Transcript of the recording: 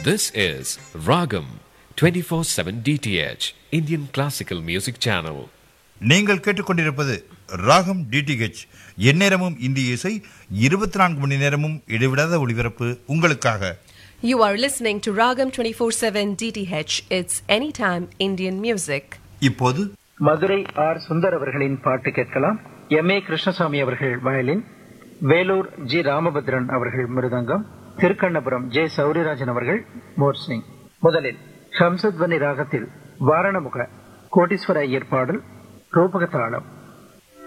This is Ragam 24/7 DTH Indian Classical Music Channel. நீங்கள் கேட்டுக்கொண்டிருப்பது ராகம் டிடிஹெச் எந்நேரமும் இந்திய இசை இருபத்தி நான்கு மணி நேரமும் இடைவிடாத ஒளிபரப்பு உங்களுக்காக You are listening to Ragam 24/7 DTH. It's anytime Indian music. இப்போது மதுரை ஆர் சுந்தர் அவர்களின் பாட்டு கேட்கலாம் எம் ஏ கிருஷ்ணசாமி அவர்கள் வயலின் வேலூர் ஜி ராமபத்ரன் அவர்கள் மிருதங்கம் திருக்கண்ணபுரம் ஜே சௌரியராஜன் அவர்கள் மோர்சிங் முதலில் ஹம்சத்வனி ராகத்தில் வாரணமுக கோட்டீஸ்வர ஐயர் பாடல் ரூபகதாளம்